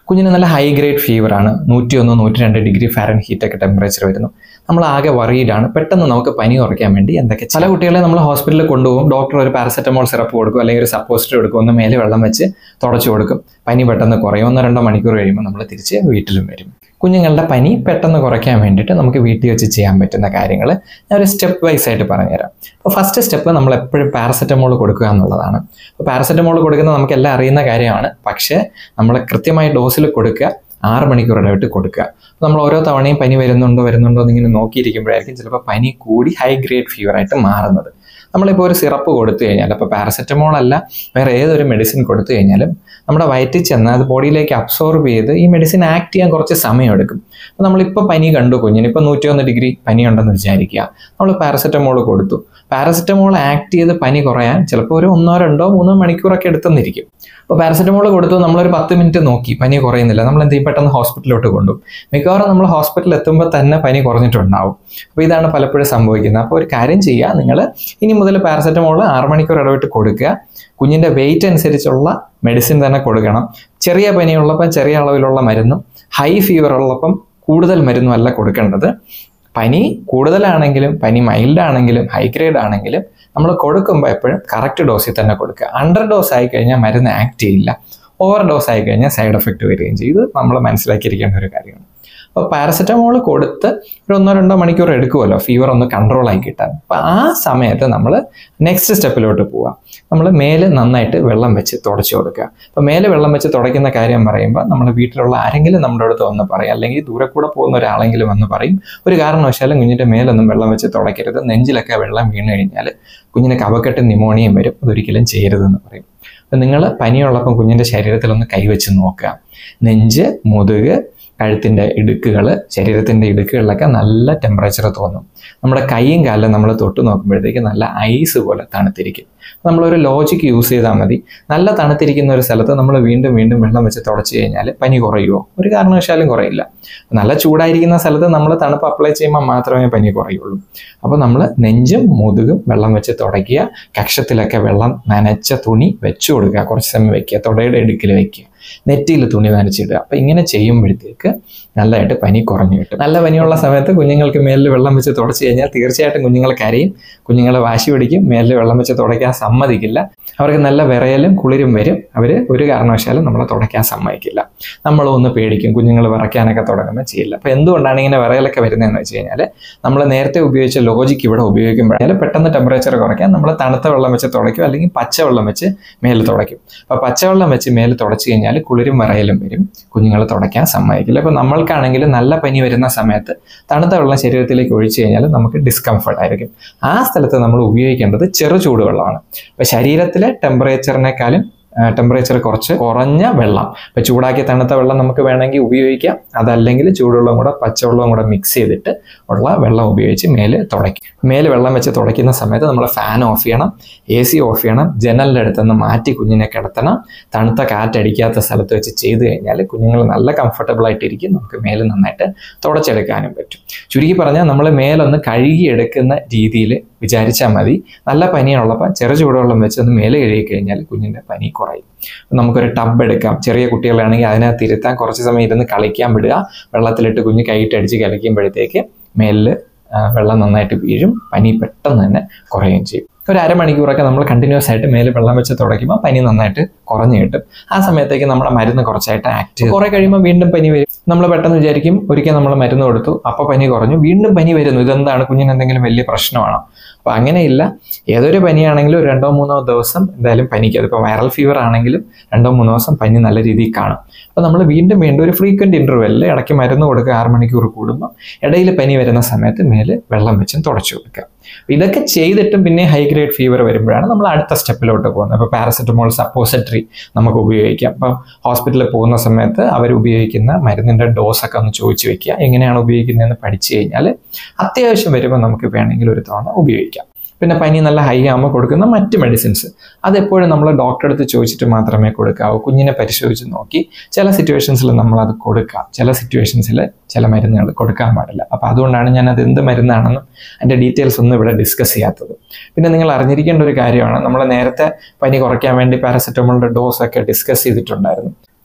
കുഞ്ഞിന് നല്ല high grade fever ആണ് നൂറ്റി ഒന്ന് നൂറ്റി രണ്ട് ഡിഗ്രി ഫാരൻ ഹീറ്റ് ഒക്കെ ടെമ്പറേച്ചർ വരുന്നു നമ്മൾ ആകെ വറീഡാണ് പെട്ടെന്ന് നമുക്ക് പനി കുറയ്ക്കാൻ വേണ്ടി എന്തൊക്കെ ചില കുട്ടികളെ നമ്മൾ ഹോസ്പിറ്റലിൽ കൊണ്ടുപോകും ഡോക്ടർ ഒരു പാരസെറ്റമോൾ സിറപ്പ് കൊടുക്കും അല്ലെങ്കിൽ ഒരു സപ്പോസിറ്റർ കൊടുക്കും ഒന്ന് മേലെ വെള്ളം വെച്ച് തുടച്ചു കൊടുക്കും പനി പെട്ടെന്ന് കുറയും ഒന്നോ രണ്ടോ മണിക്കൂർ കഴിയുമ്പോൾ നമ്മൾ തിരിച്ച് വീട്ടിലും വരും കുഞ്ഞുങ്ങളുടെ പനി പെട്ടെന്ന് കുറയ്ക്കാൻ വേണ്ടിയിട്ട് നമുക്ക് വീട്ടിൽ വെച്ച് ചെയ്യാൻ പറ്റുന്ന കാര്യങ്ങൾ ഞാൻ ഒരു സ്റ്റെപ്പ് വൈസ് ആയിട്ട് പറഞ്ഞുതരാം അപ്പോൾ ഫസ്റ്റ് സ്റ്റെപ്പ് നമ്മൾ എപ്പോഴും പാരസെറ്റമോൾ കൊടുക്കുക എന്നുള്ളതാണ് അപ്പോൾ പാരസെറ്റമോൾ കൊടുക്കുന്നത് നമുക്കെല്ലാം അറിയുന്ന കാര്യമാണ് പക്ഷേ നമ്മൾ കൃത്യമായ ഡോസിൽ കൊടുക്കുക ആറ് മണിക്കൂർ ഇടവിട്ട് കൊടുക്കുക അപ്പോൾ നമ്മൾ ഓരോ തവണയും പനി വരുന്നുണ്ടോ വരുന്നുണ്ടോ എന്നിങ്ങനെ നോക്കിയിരിക്കുമ്പോഴായിരിക്കും ചിലപ്പോൾ പനി കൂടി ഹൈ ഗ്രേഡ് ഫീവർ ആയിട്ട് മാറുന്നത് നമ്മളിപ്പോൾ ഒരു സിറപ്പ് കൊടുത്തു കഴിഞ്ഞാൽ അപ്പോൾ പാരസെറ്റമോൾ അല്ല വേറെ ഏതൊരു മെഡിസിൻ കൊടുത്തു കഴിഞ്ഞാലും നമ്മുടെ വയറ്റിൽ ചെന്ന് അത് ബോഡിയിലേക്ക് അബ്സോർബ് ചെയ്ത് ഈ മെഡിസിൻ ആക്ട് ചെയ്യാൻ കുറച്ച് സമയമെടുക്കും അപ്പോൾ നമ്മളിപ്പോൾ പനി കണ്ടു കുഞ്ഞിന് ഇപ്പോൾ നൂറ്റിയൊന്ന് ഡിഗ്രി പനി ഉണ്ടെന്ന് വിചാരിക്കുക നമ്മൾ പാരസെറ്റമോൾ കൊടുത്തു പാരസെറ്റമോൾ ആക്ട് ചെയ്ത് പനി കുറയാൻ ചിലപ്പോൾ ഒരു ഒന്നോ രണ്ടോ മൂന്നോ മണിക്കൂറൊക്കെ എടുത്തെന്നിരിക്കും അപ്പോൾ പാരസെറ്റമോൾ കൊടുത്തു നമ്മളൊരു പത്ത് മിനിറ്റ് നോക്കി പനി കുറയുന്നില്ല നമ്മൾ എന്ത് ചെയ്യും പെട്ടെന്ന് ഹോസ്പിറ്റലിലോട്ട് കൊണ്ടുപോകും മിക്കവാറും നമ്മൾ ഹോസ്പിറ്റലിൽ എത്തുമ്പോൾ തന്നെ പനി കുറഞ്ഞിട്ടുണ്ടാവും അപ്പോൾ ഇതാണ് പലപ്പോഴും സംഭവിക്കുന്നത് അപ്പോൾ ഒരു കാര്യം ചെയ്യുക നിങ്ങൾ ഇനി മുതൽ പാരസെറ്റമോൾ ആറ് മണിക്കൂർ ഇടവിട്ട് കൊടുക്കുക കുഞ്ഞിൻ്റെ വെയിറ്റ് അനുസരിച്ചുള്ള മെഡിസിൻ തന്നെ കൊടുക്കണം ചെറിയ പനിയുള്ളപ്പം ചെറിയ അളവിലുള്ള മരുന്നും ഹൈ ഫീവർ ഉള്ളപ്പം കൂടുതൽ മരുന്നും അല്ല കൊടുക്കേണ്ടത് പനി കൂടുതലാണെങ്കിലും പനി മൈൽഡ് ആണെങ്കിലും ഹൈ ഗ്രേഡ് ആണെങ്കിലും നമ്മൾ കൊടുക്കുമ്പോൾ എപ്പോഴും കറക്റ്റ് ഡോസിൽ തന്നെ കൊടുക്കുക അണ്ടർ ഡോസ് ആയി കഴിഞ്ഞാൽ മരുന്ന് ആക്ട് ചെയ്യില്ല ഓവർ ഡോസ് ആയി കഴിഞ്ഞാൽ സൈഡ് എഫക്റ്റ് വരികയും ചെയ്യും ഇത് നമ്മൾ മനസ്സിലാക്കിയിരിക്കേണ്ട ഒരു കാര്യമാണ് അപ്പോൾ പാരസെറ്റമോൾ കൊടുത്ത് ഒരു ഒന്നോ രണ്ടോ മണിക്കൂർ എടുക്കുമല്ലോ ഫീവർ ഒന്ന് കൺട്രോൾ ആയി കിട്ടാൻ അപ്പോൾ ആ സമയത്ത് നമ്മൾ നെക്സ്റ്റ് സ്റ്റെപ്പിലോട്ട് പോവാം നമ്മൾ മേല് നന്നായിട്ട് വെള്ളം വെച്ച് തുടച്ചു കൊടുക്കുക അപ്പോൾ മേല് വെള്ളം വെച്ച് തുടയ്ക്കുന്ന കാര്യം പറയുമ്പോൾ നമ്മൾ വീട്ടിലുള്ള ആരെങ്കിലും നമ്മുടെ അടുത്ത് വന്ന് പറയും അല്ലെങ്കിൽ ദൂരെ കൂടെ പോകുന്ന ഒരാളെങ്കിലും വന്ന് പറയും ഒരു കാരണവശാലും കുഞ്ഞിൻ്റെ മേലൊന്നും വെള്ളം വെച്ച് തുടയ്ക്കരുത് നെഞ്ചിലൊക്കെ വെള്ളം വീണ് കഴിഞ്ഞാൽ കുഞ്ഞിന് കഫക്കെട്ട് നിമോണിയം വരും അതൊരിക്കലും ചെയ്യരുതെന്ന് പറയും അപ്പം നിങ്ങൾ പനിയുള്ളപ്പം കുഞ്ഞിൻ്റെ ശരീരത്തിലൊന്ന് കൈവച്ച് നോക്കുക നെഞ്ച് മുതുക് കഴുത്തിൻ്റെ ഇടുക്കുകൾ ശരീരത്തിൻ്റെ ഇടുക്കുകളിലൊക്കെ നല്ല ടെമ്പറേച്ചർ തോന്നും നമ്മുടെ കൈയും കാലും നമ്മൾ തൊട്ട് നോക്കുമ്പോഴത്തേക്ക് നല്ല ഐസ് പോലെ തണുത്തിരിക്കും നമ്മളൊരു ലോജിക്ക് യൂസ് ചെയ്താൽ മതി നല്ല തണുത്തിരിക്കുന്ന ഒരു സ്ഥലത്ത് നമ്മൾ വീണ്ടും വീണ്ടും വെള്ളം വെച്ച് തുടച്ച് കഴിഞ്ഞാൽ പനി കുറയുമോ ഒരു കാരണവശാലും കുറയില്ല നല്ല ചൂടായിരിക്കുന്ന സ്ഥലത്ത് നമ്മൾ തണുപ്പ് അപ്ലൈ ചെയ്യുമ്പോൾ മാത്രമേ പനി കുറയുള്ളൂ അപ്പോൾ നമ്മൾ നെഞ്ചും മുതുകും വെള്ളം വെച്ച് തുടയ്ക്കുക കക്ഷത്തിലൊക്കെ വെള്ളം നനച്ച തുണി വെച്ചു കൊടുക്കുക കുറച്ച് സമയം വെക്കുക തുടയുടെ ഇടുക്കിൽ വെക്കുക നെറ്റിയിൽ തുണി നനച്ചിടുക അപ്പം ഇങ്ങനെ ചെയ്യുമ്പോഴത്തേക്ക് നല്ലതായിട്ട് പനി കുറഞ്ഞു കിട്ടും നല്ല പനിയുള്ള സമയത്ത് കുഞ്ഞുങ്ങൾക്ക് മേലിൽ വെള്ളം വെച്ച് തുടച്ച് കഴിഞ്ഞാൽ തീർച്ചയായിട്ടും കുഞ്ഞുങ്ങൾ കരയും കുഞ്ഞുങ്ങളെ വാശി പിടിക്കും മേലിൽ വെള്ളം വെച്ച് തുടയ്ക്കാൻ സമ്മതിക്കില്ല അവർക്ക് നല്ല വിറയലും കുളിരും വരും അവർ ഒരു കാരണവശാലും നമ്മളെ തുടയ്ക്കാൻ സമ്മതിക്കില്ല നമ്മളും ഒന്ന് പേടിക്കും കുഞ്ഞുങ്ങൾ വിറയ്ക്കാനൊക്കെ തുടങ്ങുമ്പോൾ ചെയ്യില്ല അപ്പോൾ എന്തുകൊണ്ടാണ് ഇങ്ങനെ വിറയലൊക്കെ വരുന്നതെന്ന് വെച്ച് കഴിഞ്ഞാൽ നമ്മൾ നേരത്തെ ഉപയോഗിച്ച ലോജിക്ക് ഇവിടെ ഉപയോഗിക്കുമ്പോഴാൽ പെട്ടെന്ന് ടെമ്പറേച്ചർ കുറയ്ക്കാൻ നമ്മൾ തണുത്ത വെള്ളം വെച്ച് തുടയ്ക്കും അല്ലെങ്കിൽ പച്ചവെള്ളം വെച്ച് മേൽ തുടയ്ക്കും അപ്പോൾ പച്ചവെള്ളം വെച്ച് മേൽ തുടച്ച് കഴിഞ്ഞാൽ കുളിരും വിറയലും വരും കുഞ്ഞുങ്ങൾ തുടയ്ക്കാൻ സമ്മതിക്കില്ല അപ്പോൾ നമ്മൾക്കാണെങ്കിൽ നല്ല പനി വരുന്ന സമയത്ത് തണുത്ത വെള്ളം ശരീരത്തിലേക്ക് ഒഴിച്ചു കഴിഞ്ഞാൽ നമുക്ക് ഡിസ്കംഫർട്ട് ആയിരിക്കും ആ സ്ഥലത്ത് നമ്മൾ ഉപയോഗിക്കേണ്ടത് ചെറു ചൂടുവെള്ളമാണ് അപ്പോൾ ശരീരത്തിലെ ടെമ്പറേച്ചറിനേക്കാളും ടെമ്പറേച്ചർ കുറച്ച് കുറഞ്ഞ വെള്ളം ഇപ്പോൾ ചൂടാക്കി തണുത്ത വെള്ളം നമുക്ക് വേണമെങ്കിൽ ഉപയോഗിക്കാം അതല്ലെങ്കിൽ ചൂടുവെള്ളം കൂടെ പച്ചവെള്ളവും കൂടെ മിക്സ് ചെയ്തിട്ട് ഉള്ള വെള്ളം ഉപയോഗിച്ച് മേല് തുടയ്ക്കും മേല് വെള്ളം വെച്ച് തുടയ്ക്കുന്ന സമയത്ത് നമ്മൾ ഫാൻ ഓഫ് ചെയ്യണം എ സി ഓഫ് ചെയ്യണം ജനലിൻ്റെ അടുത്തുനിന്ന് മാറ്റി കുഞ്ഞിനെ കിടത്തണം തണുത്ത കാറ്റടിക്കാത്ത സ്ഥലത്ത് വെച്ച് ചെയ്ത് കഴിഞ്ഞാൽ കുഞ്ഞുങ്ങൾ നല്ല കംഫർട്ടബിൾ ആയിട്ടിരിക്കും നമുക്ക് മേല് നന്നായിട്ട് തുടച്ചെടുക്കാനും പറ്റും ചുരുക്കി പറഞ്ഞാൽ നമ്മൾ മേലൊന്ന് കഴുകിയെടുക്കുന്ന രീതിയിൽ വിചാരിച്ചാൽ മതി നല്ല പനിയുള്ളപ്പോൾ ചെറു ചൂടുവെള്ളം വെച്ച് ഒന്ന് മേലെ കഴുകി കഴിഞ്ഞാൽ കുഞ്ഞിൻ്റെ പനി കുറയും നമുക്കൊരു ടബ് എടുക്കാം ചെറിയ കുട്ടികളാണെങ്കിൽ അതിനകത്ത് ഇരുത്താൻ കുറച്ച് സമയം ഇരുന്ന് കളിക്കാൻ വിടുക വെള്ളത്തിലിട്ട് കുഞ്ഞ് കൈയിട്ടടിച്ച് കളിക്കുമ്പോഴത്തേക്ക് മേലിൽ വെള്ളം നന്നായിട്ട് വീഴും പനി പെട്ടെന്ന് തന്നെ കുറയുകയും ചെയ്യും ഒരു അരമണിക്കൂറൊക്കെ നമ്മൾ കണ്ടിന്യൂസ് ആയിട്ട് മേലെ വെള്ളം വെച്ച് തുടയ്ക്കുമ്പോൾ പനി നന്നായിട്ട് കുറഞ്ഞു കിട്ടും ആ സമയത്തേക്ക് നമ്മുടെ മരുന്ന് കുറച്ചായിട്ട് ആക്ട് കുറേ കഴിയുമ്പോൾ വീണ്ടും പനി വരും നമ്മൾ പെട്ടെന്ന് വിചാരിക്കും ഒരിക്കൽ നമ്മൾ മരുന്ന് കൊടുത്തു അപ്പോൾ പനി കുറഞ്ഞു വീണ്ടും പനി വരുന്നു ഇതെന്താണ് കുഞ്ഞിന് എന്തെങ്കിലും വലിയ പ്രശ്നമാണോ അപ്പോൾ അങ്ങനെയില്ല ഏതൊരു പനിയാണെങ്കിലും ഒരു രണ്ടോ മൂന്നോ ദിവസം എന്തായാലും പനിക്കും അതിപ്പോൾ വൈറൽ ഫീവർ ആണെങ്കിലും രണ്ടോ മൂന്നോ ദിവസം പനി നല്ല രീതിയിൽ കാണും അപ്പോൾ നമ്മൾ വീണ്ടും വീണ്ടും ഒരു ഫ്രീക്വൻറ്റ് ഇൻ്റർവെല്ലിൽ ഇടയ്ക്ക് മരുന്ന് കൊടുക്കുക ആറ് മണിക്കൂർ കൂടുമ്പോൾ ഇടയിൽ പനി വരുന്ന സമയത്ത് മേല് വെള്ളം വെച്ചും തുടച്ചു കൊടുക്കുക ഇതൊക്കെ ചെയ്തിട്ടും പിന്നെ ഹൈ ഗ്രേഡ് ഫീവർ വരുമ്പോഴാണ് നമ്മൾ അടുത്ത സ്റ്റെപ്പിലോട്ട് പോകുന്നത് അപ്പോൾ പാരസെറ്റമോൾ സപ്പോസിറ്ററി നമുക്ക് ഉപയോഗിക്കാം അപ്പം ഹോസ്പിറ്റലിൽ പോകുന്ന സമയത്ത് അവർ ഉപയോഗിക്കുന്ന മരുന്നിൻ്റെ ഡോസൊക്കെ ഒന്ന് ചോദിച്ചു വെക്കുക എങ്ങനെയാണ് ഉപയോഗിക്കുന്നതെന്ന് പഠിച്ചു കഴിഞ്ഞാൽ അത്യാവശ്യം വരുമ്പോൾ നമുക്ക് വേണമെങ്കിൽ ഒരു തവണ ഉപയോഗിക്കാം പിന്നെ പനി നല്ല ഹൈ ആകുമ്പോൾ കൊടുക്കുന്ന മറ്റ് മെഡിസിൻസ് അതെപ്പോഴും നമ്മൾ ഡോക്ടറെ അടുത്ത് ചോദിച്ചിട്ട് മാത്രമേ കൊടുക്കാവൂ കുഞ്ഞിനെ പരിശോധിച്ച് നോക്കി ചില സിറ്റുവേഷൻസിൽ നമ്മളത് കൊടുക്കാം ചില സിറ്റുവേഷൻസിൽ ചില മരുന്നുകൾ കൊടുക്കാൻ പാടില്ല അപ്പോൾ അതുകൊണ്ടാണ് ഞാൻ അത് എന്ത് മരുന്നാണെന്നും അതിൻ്റെ ഡീറ്റെയിൽസ് ഒന്നും ഇവിടെ ഡിസ്കസ് ചെയ്യാത്തത് പിന്നെ നിങ്ങൾ അറിഞ്ഞിരിക്കേണ്ട ഒരു കാര്യമാണ് നമ്മൾ നേരത്തെ പനി കുറയ്ക്കാൻ വേണ്ടി പാരസെറ്റമോളിൻ്റെ ഡോസ് ഒക്കെ ഡിസ്കസ് ചെയ്തിട്ടുണ്ടായിരുന്നു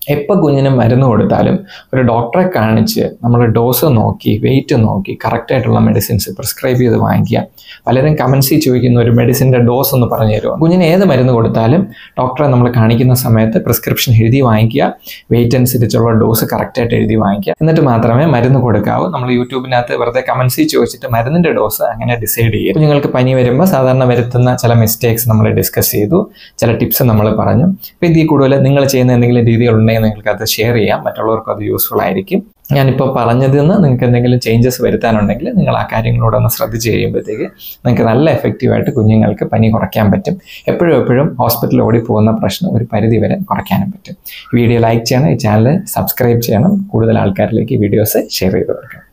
എപ്പോൾ കുഞ്ഞിന് മരുന്ന് കൊടുത്താലും ഒരു ഡോക്ടറെ കാണിച്ച് നമ്മൾ ഡോസ് നോക്കി വെയിറ്റ് നോക്കി കറക്റ്റായിട്ടുള്ള മെഡിസിൻസ് പ്രിസ്ക്രൈബ് ചെയ്ത് വാങ്ങിക്കുക പലരും കമൻസിൽ ചോദിക്കുന്ന ഒരു മെഡിസിൻ്റെ ഡോസ് ഒന്ന് പറഞ്ഞു തരുമോ കുഞ്ഞിന് ഏത് മരുന്ന് കൊടുത്താലും ഡോക്ടറെ നമ്മൾ കാണിക്കുന്ന സമയത്ത് പ്രിസ്ക്രിപ്ഷൻ എഴുതി വാങ്ങിക്കുക വെയിറ്റ് അനുസരിച്ചുള്ള ഡോസ് കറക്റ്റായിട്ട് എഴുതി വാങ്ങിക്കുക എന്നിട്ട് മാത്രമേ മരുന്ന് കൊടുക്കാവൂ നമ്മൾ യൂട്യൂബിനകത്ത് വെറുതെ കമൻസിൽ ചോദിച്ചിട്ട് മരുന്നിൻ്റെ ഡോസ് അങ്ങനെ ഡിസൈഡ് ചെയ്യുക കുഞ്ഞുങ്ങൾക്ക് പനി വരുമ്പോൾ സാധാരണ വരുത്തുന്ന ചില മിസ്റ്റേക്സ് നമ്മൾ ഡിസ്കസ് ചെയ്തു ചില ടിപ്സ് നമ്മൾ പറഞ്ഞു അപ്പോൾ ഇതിൽ കൂടുതൽ നിങ്ങൾ ചെയ്യുന്ന എന്തെങ്കിലും രീതികളുണ്ടെങ്കിൽ നിങ്ങൾക്ക് അത് ഷെയർ ചെയ്യാം മറ്റുള്ളവർക്കും അത് യൂസ്ഫുൾ ആയിരിക്കും ഞാനിപ്പോൾ പറഞ്ഞതിൽ നിന്ന് നിങ്ങൾക്ക് എന്തെങ്കിലും ചേഞ്ചസ് വരുത്താനുണ്ടെങ്കിൽ നിങ്ങൾ ആ കാര്യങ്ങളോട് ഒന്ന് ശ്രദ്ധിച്ച് കഴിയുമ്പോഴത്തേക്ക് നിങ്ങൾക്ക് നല്ല എഫക്റ്റീവായിട്ട് കുഞ്ഞുങ്ങൾക്ക് പനി കുറയ്ക്കാൻ പറ്റും എപ്പോഴും എപ്പോഴും ഹോസ്പിറ്റലിൽ ഓടി പോകുന്ന പ്രശ്നം ഒരു പരിധി വരെ കുറയ്ക്കാനും പറ്റും വീഡിയോ ലൈക്ക് ചെയ്യണം ഈ ചാനൽ സബ്സ്ക്രൈബ് ചെയ്യണം കൂടുതൽ ആൾക്കാരിലേക്ക് വീഡിയോസ് ഷെയർ ചെയ്ത് കൊടുക്കണം